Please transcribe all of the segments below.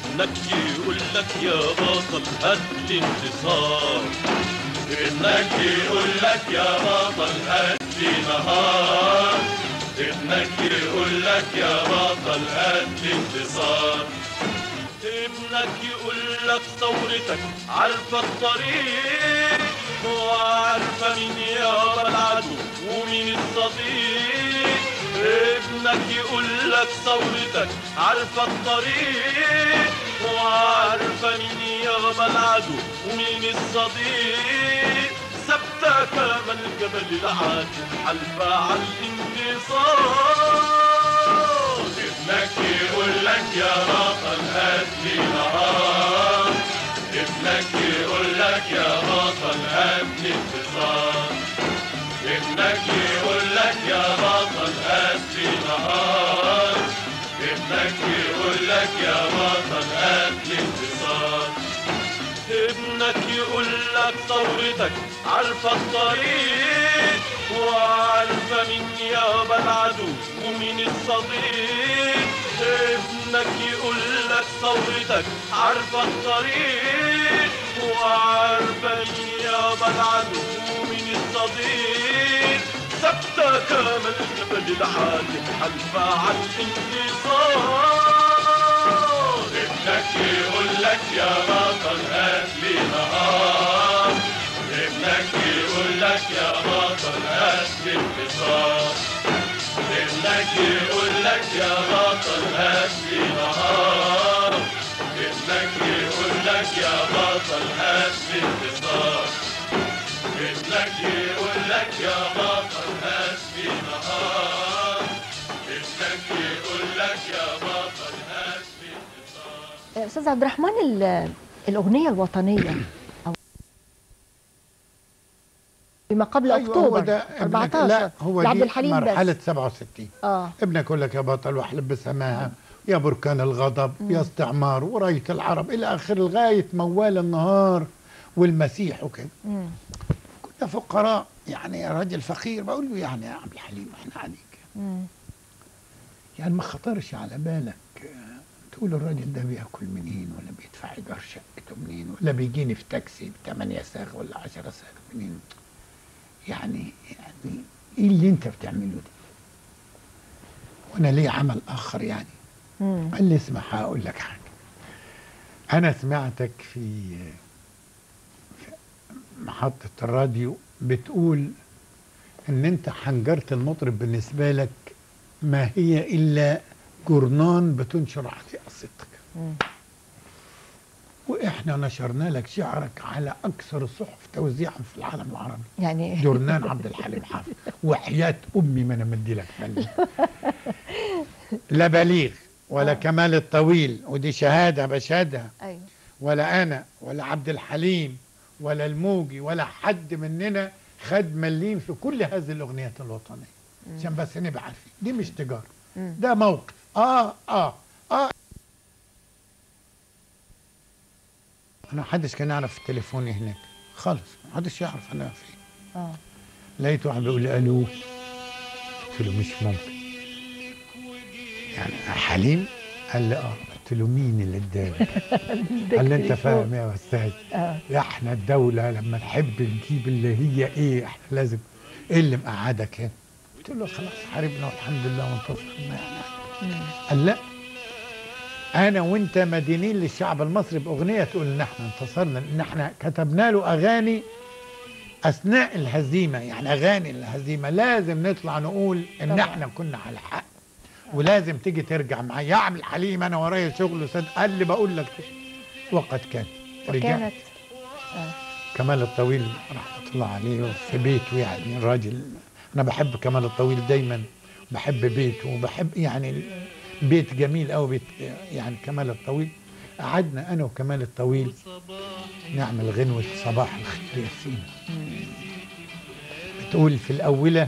ابنك يقول لك يا بطل هات الانتصار ابنك يقول لك يا بطل هات نهار ابنك يقول لك يا بطل هات انتصار ابنك يقول لك ثورتك عارفة الطريق وعارفة مين يابا العدو ومين الصديق ابنك يقول لك ثورتك عارفة الطريق وعارفة مين يابا العدو ومين الصديق ثابتة كما الجبل العاتي حلفة على الانتصار ابنك يقول لك يا بطل هات لي نهار ابنك يقول لك يا بطل هات لي انتصار ابنك يقول لك يا بطل هات لي نهار ابنك يقول لك يا بطل هات لي انتصار ابنك يقول لك ثورتك عارفة الطريق وعارفة مين يابا العدو ومين الصديق ابنك يقول لك ثورتك عارفة الطريق وعارفة مين يابا العدو ومين الصديق ثابتة كما الجبل العالي حلفة على الانتصار ابنك يقول لك يا بطل هات لي نهار ابنك يقول لك يا بطل هات لي انتصار ابنك يقول لك يا بطل هات لي نهار ابنك يقول لك يا بطل هات لي انتصار ابنك يقول لك يا بطل هات لي نهار ابنك يقول لك يا بطل هات لي انتصار استاذ عبد الرحمن ال- الاغنيه الوطنيه أو بما قبل أيوة اكتوبر هو ده ابنك 14 لا هو لعبد دي الحليم مرحلة بس 67 اه ابنك يقول لك يا بطل واحلب بسماها يا بركان الغضب يا استعمار وراية العرب إلى آخر لغاية موال النهار والمسيح وكده مم. كنا فقراء يعني راجل فقير بقول له يعني يا عبد الحليم احنا عليك مم. يعني ما خطرش على بالك آه، تقول الراجل ده بياكل منين ولا بيدفع ايجار شقته منين ولا بيجيني في تاكسي بثمانية ساغ ولا 10 ساغ منين يعني يعني ايه اللي انت بتعمله ده وانا ليه عمل اخر يعني مم. قال لي اسمع هقول لك حاجه انا سمعتك في في محطه الراديو بتقول ان انت حنجره المطرب بالنسبه لك ما هي الا جورنان بتنشر عليه قصتك مم. واحنا نشرنا لك شعرك على اكثر الصحف توزيعا في العالم العربي يعني جورنان عبد الحليم حافظ وحياة أمي ما أنا مدي لك فن لا بليغ ولا آه. كمال الطويل ودي شهادة بشهادها ايوه ولا أنا ولا عبد الحليم ولا الموجي ولا حد مننا خد مليم في كل هذه الأغنيات الوطنية عشان بس نبقى عارفين دي مش تجارة مم. ده موقف آه آه آه أنا محدش كان يعرف تليفوني هناك خالص محدش يعرف أنا فين اه لقيت واحد بيقول لي الو قلت له مش ممكن يعني حليم قال لي اه قلت له مين اللي اداك قال لي انت فاهم يا استاذ اه احنا الدوله لما نحب نجيب اللي هي ايه احنا لازم ايه اللي مقعدك هنا قلت له خلاص حاربنا والحمد لله وانتصرنا يعني مم. قال لا انا وانت مدينين للشعب المصري باغنيه تقول ان احنا انتصرنا ان احنا كتبنا له اغاني اثناء الهزيمه يعني اغاني الهزيمه لازم نطلع نقول ان طبعا. احنا كنا على الحق ولازم تيجي ترجع معايا يا عم الحليم انا ورايا شغل وسد قال لي بقول لك كده. وقد كان رجعت وكانت آه. كمال الطويل رحمة الله عليه في بيته يعني راجل أنا بحب كمال الطويل دايما بحب بيته وبحب يعني بيت جميل أوي بيت يعني كمال الطويل قعدنا أنا وكمال الطويل نعمل غنوة صباح الخير يا سينا بتقول في الأولى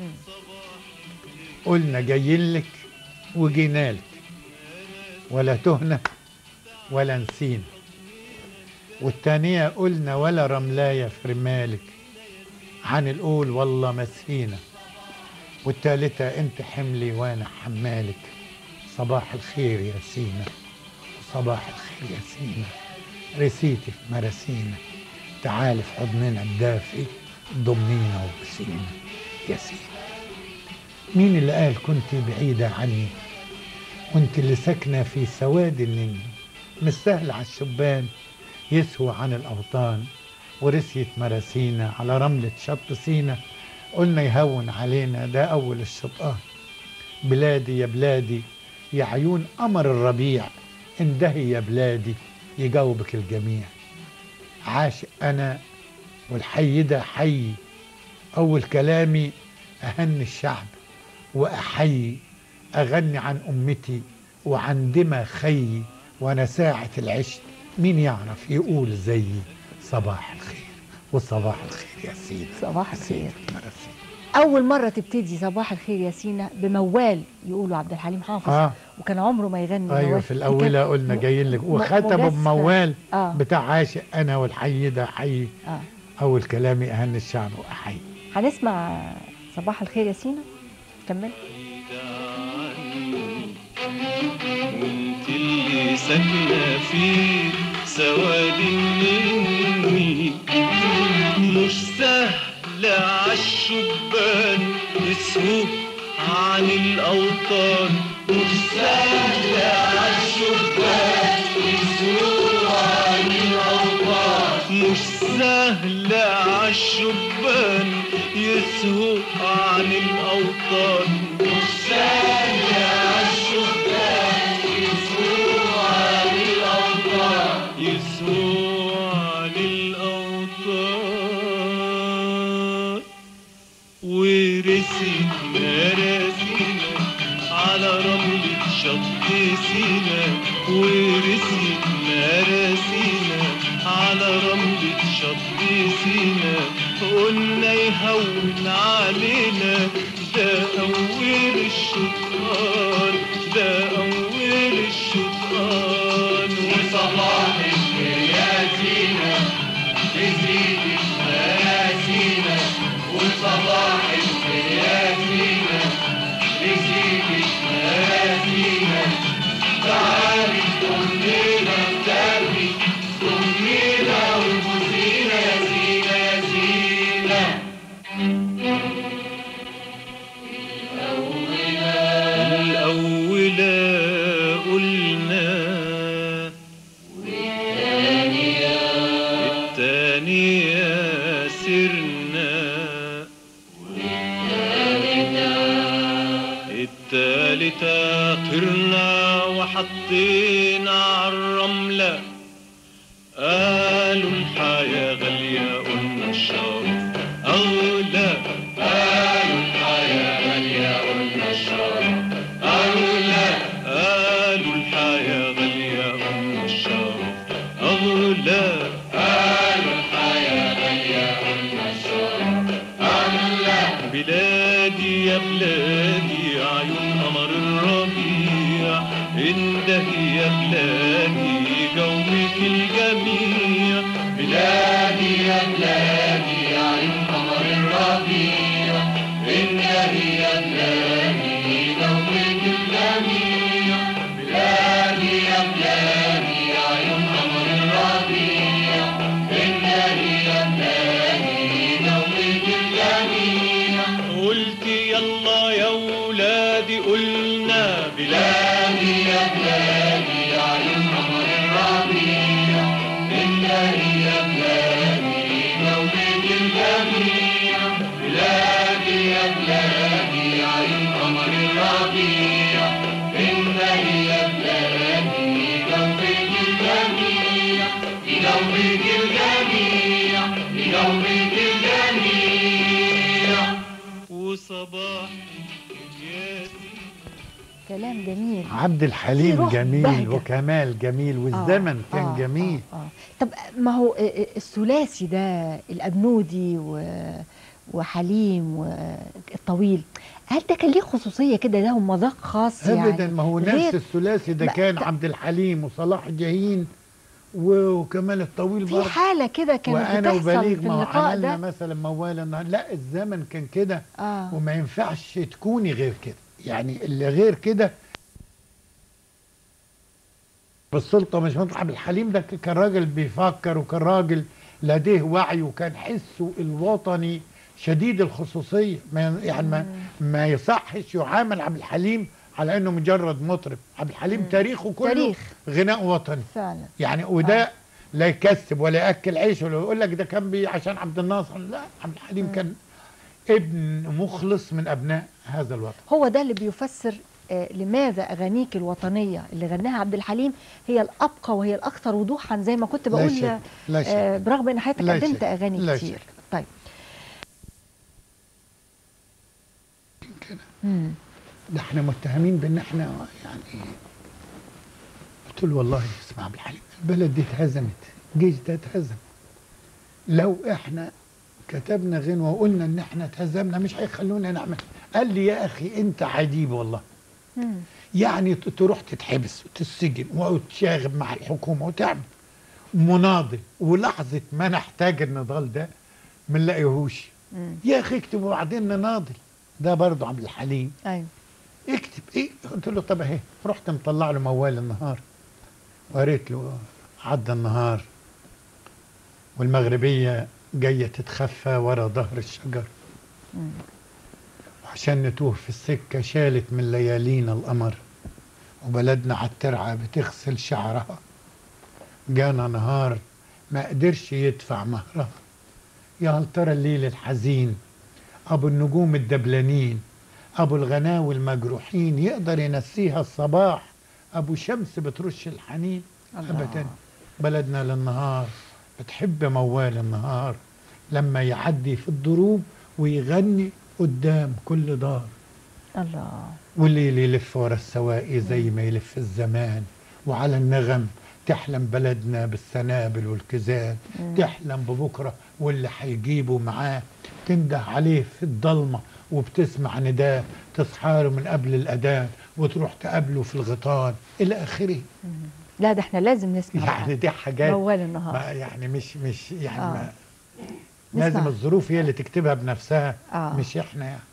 قلنا جايين لك وجينا لك ولا تهنا ولا نسينا والتانية قلنا ولا رملاية في رمالك عن القول والله مسينا والتالتة انت حملي وانا حمالك صباح الخير يا سينا صباح الخير يا سينا رسيتي في مراسينا تعالي في حضننا الدافي ضمينا وبسينا يا سينا مين اللي قال كنت بعيدة عني وانت اللي ساكنة في سواد النني مش سهل على الشبان يسهو عن الأوطان ورسيت مراسينا على رملة شط سينا قلنا يهون علينا ده أول الشطآن بلادي يا بلادي يا عيون قمر الربيع اندهي يا بلادي يجاوبك الجميع عاشق أنا والحي ده حي أول كلامي أهني الشعب وأحيي أغني عن أمتي وعن دمى خيي وأنا ساعة العشق مين يعرف يقول زيي صباح الخير وصباح الخير يا سيدي صباح الخير مرسي. اول مره تبتدي صباح الخير يا سينا بموال يقولوا عبد الحليم حافظ آه. وكان عمره ما يغني ايوه موال. في الاولى وكان قلنا م- جايين لك م- وختموا مجسد. بموال اه بتاع عاشق انا والحي ده حي اه اول كلامي اهني الشعب واحيي هنسمع صباح الخير يا سينا كمل وانت اللي ساكنة في سواد النني مش سهل عالشبان يسهو عن الأوطان مش سهل عالشبان يسهو عن الأوطان مش سهل عالشبان يسهو عن الأوطان مش سهل عالشبان يسهو عن الأوطان يسهو عن الأوطان ورثت مراسينا على رملة شط سينا ورثت مراسينا على رملة شط سينا قلنا يهون علينا ده أول الشطار ده أول الشطار وصباح الخياتينا نزيد مراسينا وصباح الخياتينا نزيد مراسينا تعالي تقولنا الدربي تقولنا وبوسينا يا زينة يا زينة الأولى قلنا الثانية سرنا التالتة طرنا وحطينا عالرملة قالوا الحياة غالية قلنا الشرف أغلى قالوا الحياة غالية قلنا الشرف أغلى قالوا الحياة غالية قلنا الشرف أغلى قالوا الحياة غالية قلنا الشرف أغلى بلادي يا بلادي عيون قمر الربيع انده يا بلادي جوك الجميع بلادي يا بلادي عيون قمر الربيع انده يا بلادي جوك الجميع بلادي يا بلادي عيون قمر الربيع انده يا بلادي جوك الجميع قلت يلا يا ولادي قلنا بلادي يا بلادي عيون قمر الربيع إنني يا بلادي جوك الجميع بلادي يا بلادي عيون قمر الربيع إنني يا بلادي جوك الجميع لجوك الجميع لجوك الجميع وصباح يا كلام جميل عبد في الحليم روح جميل بهجة. وكمال جميل والزمن كان آه، جميل آه آه. طب ما هو الثلاثي ده الأبنودي و... وحليم والطويل هل ده كان ليه خصوصية كده لهم مذاق خاص يعني ابدا ما هو نفس غير- الثلاثي ده ما- كان ك- عبد الحليم وصلاح جاهين و- وكمال الطويل في برضه حالة كده كانت وانا بتحصل وبليغ في ما هو اللقاء عملنا ده مثلا موال النهار لا الزمن كان كده اه وما ينفعش تكوني غير كده يعني اللي غير كده بالسلطه مش مطلع عبد الحليم ده كان راجل بيفكر وكان راجل لديه وعي وكان حسه الوطني شديد الخصوصيه ما يعني ما, ما يصحش يعامل عبد الحليم على انه مجرد مطرب عبد الحليم تاريخه كله تاريخ. غناء وطني فعلا يعني وده لا يكسب ولا ياكل عيش ولا يقول لك ده كان بي عشان عبد الناصر لا عبد الحليم كان ابن مخلص من ابناء هذا الوطن هو ده اللي بيفسر آه، لماذا اغانيك الوطنيه اللي غناها عبد الحليم هي الابقى وهي الاكثر وضوحا زي ما كنت لا بقول شك، لا شك. آه، برغم ان حضرتك لا قدمت شك، اغاني لا كتير شك. طيب كده مم. ده احنا متهمين بان احنا يعني قلت له والله اسمع عبد الحليم البلد دي اتهزمت الجيش ده اتهزم لو احنا كتبنا غنوه وقلنا ان احنا اتهزمنا مش هيخلونا نعمل قال لي يا اخي انت عجيب والله مم. يعني ت- تروح تتحبس وتسجن وتشاغب مع الحكومه وتعمل مناضل ولحظه ما نحتاج النضال ده ما نلاقيهوش مم. يا اخي اكتب وبعدين نناضل ده برضه عبد الحليم ايوه اكتب ايه قلت له طب اهي رحت مطلع له موال النهار وقريت له عدى النهار والمغربية جاية تتخفى ورا ظهر الشجر مم. وعشان نتوه في السكة شالت من ليالينا القمر وبلدنا عالترعة بتغسل شعرها جانا نهار ما قدرش يدفع مهرها يا هل ترى الليل الحزين أبو النجوم الدبلانين أبو الغناوي المجروحين يقدر ينسيها الصباح أبو شمس بترش الحنين الله. أبدا بلدنا للنهار بتحب موال النهار لما يعدي في الضروب ويغني قدام كل دار الله والليل يلف ورا السواقي زي ما يلف الزمان وعلى النغم تحلم بلدنا بالسنابل والكزان تحلم ببكرة واللي هيجيبه معاه تنده عليه في الضلمة وبتسمع نداء تصحى له من قبل الأذان وتروح تقابله في الغيطان إلى آخره لا ده احنا لازم نسمع يعني بقى. دي حاجات موال النهار ما يعني مش مش يعني آه. ما نسمع. لازم الظروف هي اللي تكتبها بنفسها آه. مش احنا يعني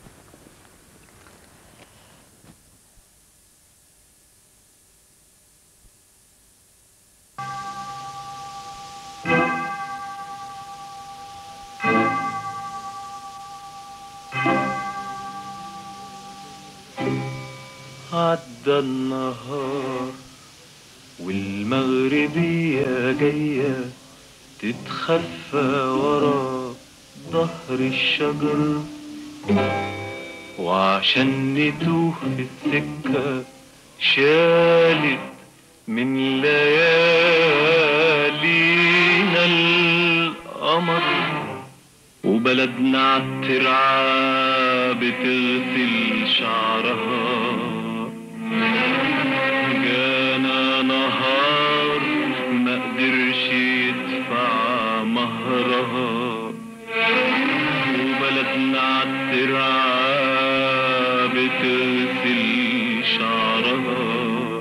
عدى النهار والمغربية جاية تتخفى ورا ظهر الشجر وعشان نتوه في السكة شالت من ليالينا القمر وبلدنا عالترعة بتغسل شعرها جانا نهار ما قدرش يدفع مهرها وبلدنا عالترعة بتغسل شعرها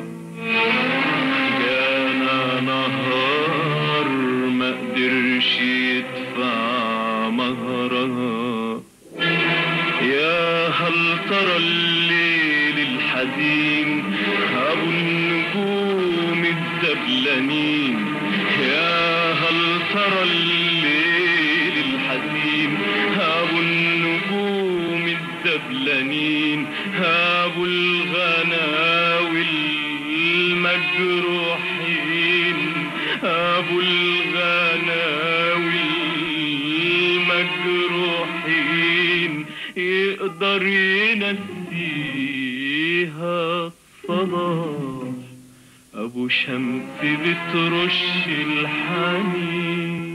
جانا نهار ما قدرش يدفع مهرها يا هل ترى الليل الحزين أبو النجوم الدبلانين يا هل ترى الليل الحزين أبو النجوم الدبلانين أبو الغناوي المجروحين أبو الغناوي المجروحين يقدر ينسيها الصلاح أبو شمس بترش الحنين